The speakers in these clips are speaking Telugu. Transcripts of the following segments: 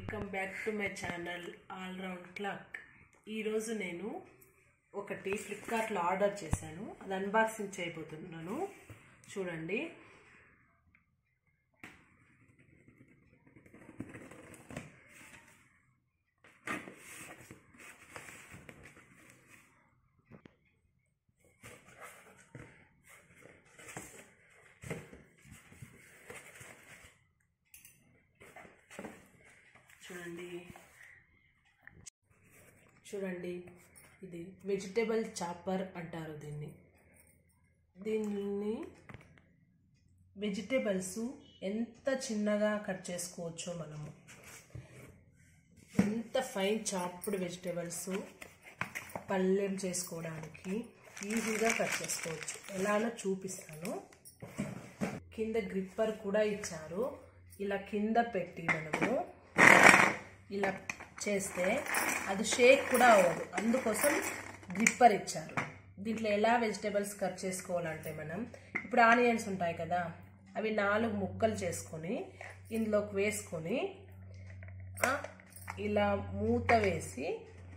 Welcome back to my channel all round clock ఈరోజు నేను ఒకటి ఫ్లిప్కార్ట్లో ఆర్డర్ చేశాను అది అన్బాక్సింగ్ చేయబోతున్నాను చూడండి చూడండి చూడండి ఇది వెజిటేబుల్ చాపర్ అంటారు దీన్ని దీన్ని వెజిటేబుల్స్ ఎంత చిన్నగా కట్ చేసుకోవచ్చో మనము ఎంత ఫైన్ చాప్డ్ వెజిటేబుల్స్ పళ్ళెం చేసుకోవడానికి ఈజీగా కట్ చేసుకోవచ్చు ఎలానో చూపిస్తాను కింద గ్రిప్పర్ కూడా ఇచ్చారు ఇలా కింద పెట్టి మనము ఇలా చేస్తే అది షేక్ కూడా అవ్వదు అందుకోసం గ్రిప్పర్ ఇచ్చారు దీంట్లో ఎలా వెజిటేబుల్స్ కట్ చేసుకోవాలంటే మనం ఇప్పుడు ఆనియన్స్ ఉంటాయి కదా అవి నాలుగు ముక్కలు చేసుకొని ఇందులోకి వేసుకొని ఆ, ఇలా మూత వేసి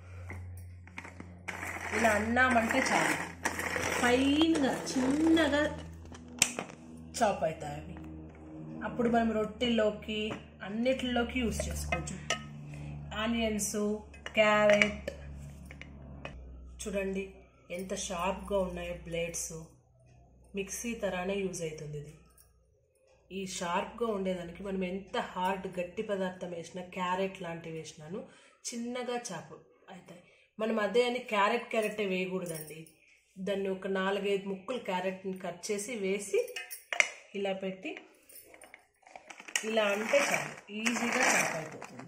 ఇలా అన్నామంటే చాలు ఫైన్గా చిన్నగా చాప్ అవుతాయి అవి అప్పుడు మనం రొట్టెల్లోకి అన్నిటిలోకి యూస్ చేసుకోవచ్చు ఆనియన్స్ క్యారెట్ చూడండి ఎంత షార్ప్గా ఉన్నాయో బ్లేడ్స్ మిక్సీ తరానే యూజ్ అవుతుంది ఇది ఈ షార్ప్గా ఉండేదానికి మనం ఎంత హార్డ్ గట్టి పదార్థం వేసినా క్యారెట్ లాంటివి వేసినాను చిన్నగా చాపు అవుతాయి మనం అదే అని క్యారెట్ క్యారెటే వేయకూడదండి దాన్ని ఒక నాలుగైదు ముక్కలు క్యారెట్ని కట్ చేసి వేసి ఇలా పెట్టి ఇలా అంటే చాలు ఈజీగా చాప్ అయిపోతుంది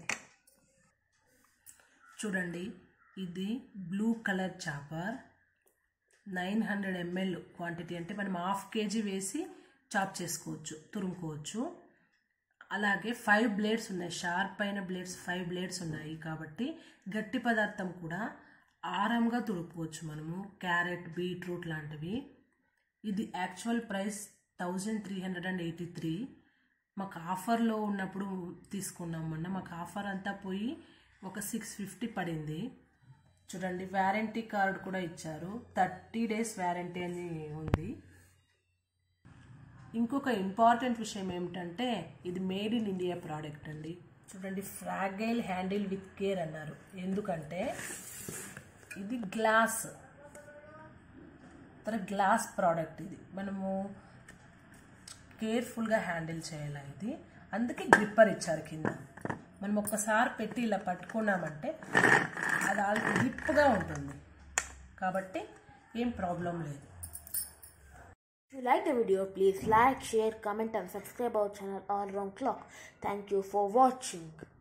చూడండి ఇది blue colour chopper nine hundred ML quantity అంటే మనం హాఫ్ కేజీ వేసి చాప్ చేసుకోవచ్చు తురుముకోవచ్చు అలాగే ఫైవ్ బ్లేడ్స్ ఉన్నాయి షార్ప్ అయిన బ్లేడ్స్ ఫైవ్ బ్లేడ్స్ ఉన్నాయి కాబట్టి గట్టి పదార్థం కూడా ఆరాంగా తురుపుకోవచ్చు మనము క్యారెట్ బీట్రూట్ లాంటివి ఇది actual price thousand three hundred and eighty three మాకు ఆఫర్లో ఉన్నప్పుడు తీసుకున్నాం మొన్న మాకు ఆఫర్ అంతా పోయి ఒక సిక్స్ ఫిఫ్టీ పడింది చూడండి వ్యారంటీ కార్డ్ కూడా ఇచ్చారు థర్టీ డేస్ వ్యారంటీ అని ఉంది ఇంకొక ఇంపార్టెంట్ విషయం ఏమిటంటే ఇది మేడ్ ఇన్ ఇండియా ప్రోడక్ట్ అండి చూడండి ఫ్రాగైల్ హ్యాండిల్ విత్ కేర్ అన్నారు ఎందుకంటే ఇది గ్లాస్ తర్వాత గ్లాస్ ప్రోడక్ట్ ఇది మనము కేర్ఫుల్గా హ్యాండిల్ చేయాలి ఇది అందుకే గ్రిప్పర్ ఇచ్చారు కింద మనం ఒక్కసారి పెట్టి ఇలా పట్టుకున్నామంటే అది ఆల్ గ్రిప్గా ఉంటుంది కాబట్టి ఏం ప్రాబ్లం లేదు If you like the video, please like, share, comment and subscribe our channel All Round Clock. Thank you for watching.